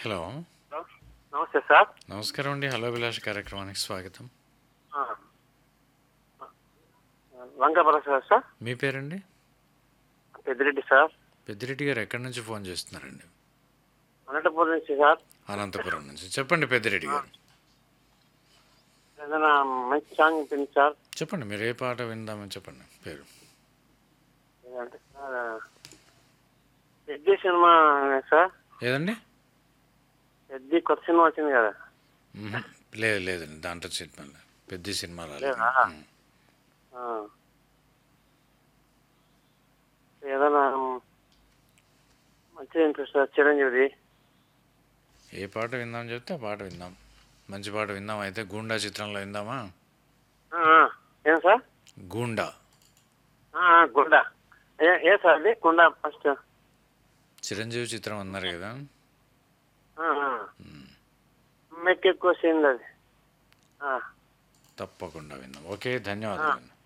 Hello hello నమస్తే sir నమస్కారం అండి హలో అభిలాష్ కార్యక్రమానికి స్వాగతం ఆ. వంగపరశురావు సార్ మీ పేరండి పెద్దిరెడ్డి సార్ పెద్దిరెడ్డి గారు ఎక్కడి నుంచి ఫోన్ చేస్తున్నారండి అనంతపురం నుంచి సార్ అనంతపురం నుంచి చెప్పండి పెద్దిరెడ్డి గారు ఏదైనా మంచి సాంగ్ ఉంటుంది సార్ చెప్పండి మీరు ఏ పాట విందామని చెప్పండి పేరు ఏదంటే సార్ పెద్ది సినిమా సార్ ఏదండి పెద్ది కొత్త సినిమా వచ్చింది కదా మ్మ్. లేదు లేదండి దాంట్లో సినిమా పెద్ద సినిమా రాలేదు లేదా? మ్మ్. ఆ. ఏదైనా మంచిగా ఇంట్రెస్ట్ సార్ చిరంజీవిది ఏ పాట విందామని చెప్తే ఆ పాట విందాం మంచి పాట విందాం అయితే గూండా చిత్రంలో విందామా ఆ, ఆ. ఏం సార్ గూండా ఆ, ఆ, గుండా ఏ ఏ సార్ అది గుండా ఫస్ట్ చిరంజీవి చిత్రం అన్నారు కదా మెక్కెక్కువ సీన్ అది ఆ. తప్పకుండా విందాం ఓకే ధన్యవాదాలు